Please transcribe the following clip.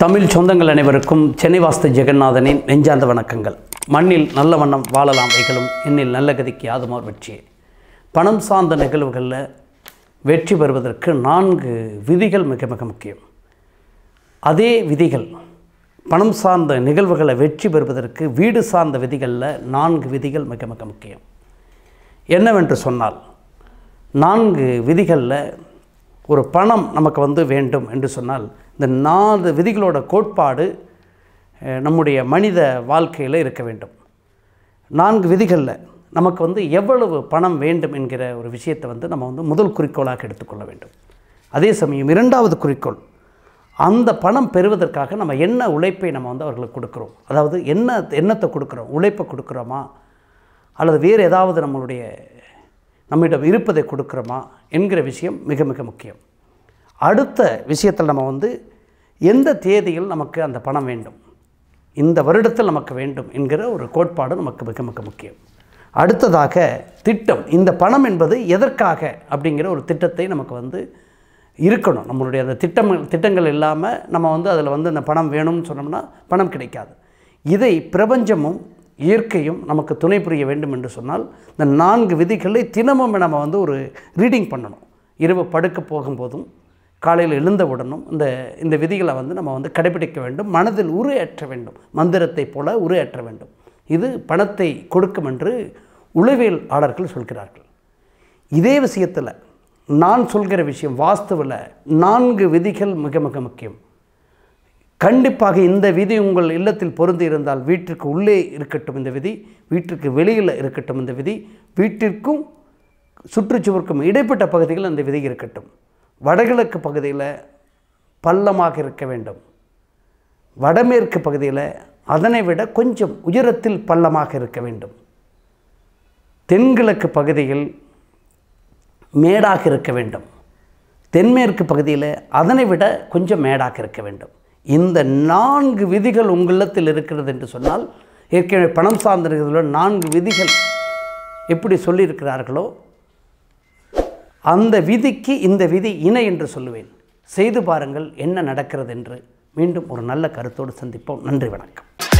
தமிழ் சொந்தங்கள் அனைவருக்கும் சென்னை வாஸ்து ஜெகநாதனின் நெஞ்சார்ந்த வணக்கங்கள் மண்ணில் நல்ல வண்ணம் வாழலாம் வைகளும் என்னில் நல்ல கதிக்கு யாதுமார் வெற்றியே பணம் சார்ந்த நிகழ்வுகளில் வெற்றி பெறுவதற்கு நான்கு விதிகள் மிக மிக முக்கியம் அதே விதிகள் பணம் சார்ந்த நிகழ்வுகளை வெற்றி பெறுவதற்கு வீடு சார்ந்த விதிகளில் நான்கு விதிகள் மிக மிக முக்கியம் என்னவென்று சொன்னால் நான்கு விதிகளில் ஒரு பணம் நமக்கு வந்து வேண்டும் என்று சொன்னால் இந்த நாலு விதிகளோட கோட்பாடு அஹ், நம்முடைய மனித வாழ்க்கையில் இருக்க வேண்டும் நான்கு விதிகளில் நமக்கு வந்து எவ்வளவு பணம் வேண்டும் என்கிற ஒரு விஷயத்தை வந்து நம்ம வந்து முதல் குறிக்கோளாக எடுத்துக்கொள்ள வேண்டும் அதே சமயம் இரண்டாவது குறிக்கோள் அந்த பணம் பெறுவதற்காக நம்ம என்ன உழைப்பை நம்ம வந்து அவர்களுக்கு கொடுக்குறோம் அதாவது என்ன எண்ணத்தை கொடுக்குறோம் உழைப்பை கொடுக்குறோமா அல்லது வேறு ஏதாவது நம்மளுடைய நம்மிடம் இருப்பதை கொடுக்குறோமா என்கிற விஷயம் மிக மிக முக்கியம் அடுத்த விஷயத்தில் நம்ம வந்து எந்த தேதியில் நமக்கு அந்த பணம் வேண்டும் இந்த வருடத்தில் நமக்கு வேண்டும் என்கிற ஒரு கோட்பாடு நமக்கு மிக மிக முக்கியம் அடுத்ததாக திட்டம் இந்த பணம் என்பது எதற்காக அப்படிங்கிற ஒரு திட்டத்தை நமக்கு வந்து இருக்கணும் நம்மளுடைய அந்த திட்டம் திட்டங்கள் இல்லாமல் நம்ம வந்து அதில் வந்து இந்த பணம் வேணும்னு சொன்னோம்னா பணம் கிடைக்காது இதை பிரபஞ்சமும் இயற்கையும் நமக்கு துணை புரிய வேண்டும் என்று சொன்னால் இந்த நான்கு விதிகளை தினமும் நம்ம வந்து ஒரு ரீடிங் பண்ணணும் இரவு படுக்க போகும்போதும் காலையில் எழுந்தவுடனும் இந்த இந்த விதிகளை வந்து நம்ம வந்து கடைபிடிக்க வேண்டும் மனதில் உரையாற்ற வேண்டும் மந்திரத்தைப் போல உரையாற்ற வேண்டும் இது பணத்தை கொடுக்கும் என்று உளவியலாளர்கள் சொல்கிறார்கள் இதே விஷயத்தில் நான் சொல்கிற விஷயம் வாஸ்துவில் நான்கு விதிகள் மிக மிக முக்கியம் கண்டிப்பாக இந்த விதி உங்கள் இல்லத்தில் பொருந்தி இருந்தால் வீட்டிற்கு உள்ளே இருக்கட்டும் இந்த விதி வீட்டிற்கு வெளியில் இருக்கட்டும் இந்த விதி வீட்டிற்கும் சுற்றுச்சுவருக்கும் இடைப்பட்ட பகுதியில் அந்த விதி இருக்கட்டும் வடகிழக்கு பகுதியில் பள்ளமாக இருக்க வேண்டும் வடமேற்கு பகுதியில் அதனை விட கொஞ்சம் உயரத்தில் பள்ளமாக இருக்க வேண்டும் தென்கிழக்கு பகுதியில் மேடாக இருக்க வேண்டும் தென்மேற்கு பகுதியில் அதனை விட கொஞ்சம் மேடாக இருக்க வேண்டும் இந்த நான்கு விதிகள் உங்களிடத்தில் இருக்கிறது என்று சொன்னால் ஏற்கனவே பணம் சார்ந்திருக்கிறதுல நான்கு விதிகள் எப்படி சொல்லியிருக்கிறார்களோ அந்த விதிக்கு இந்த விதி இணை என்று சொல்லுவேன் செய்து பாருங்கள் என்ன நடக்கிறது என்று மீண்டும் ஒரு நல்ல கருத்தோடு சந்திப்போம் நன்றி வணக்கம்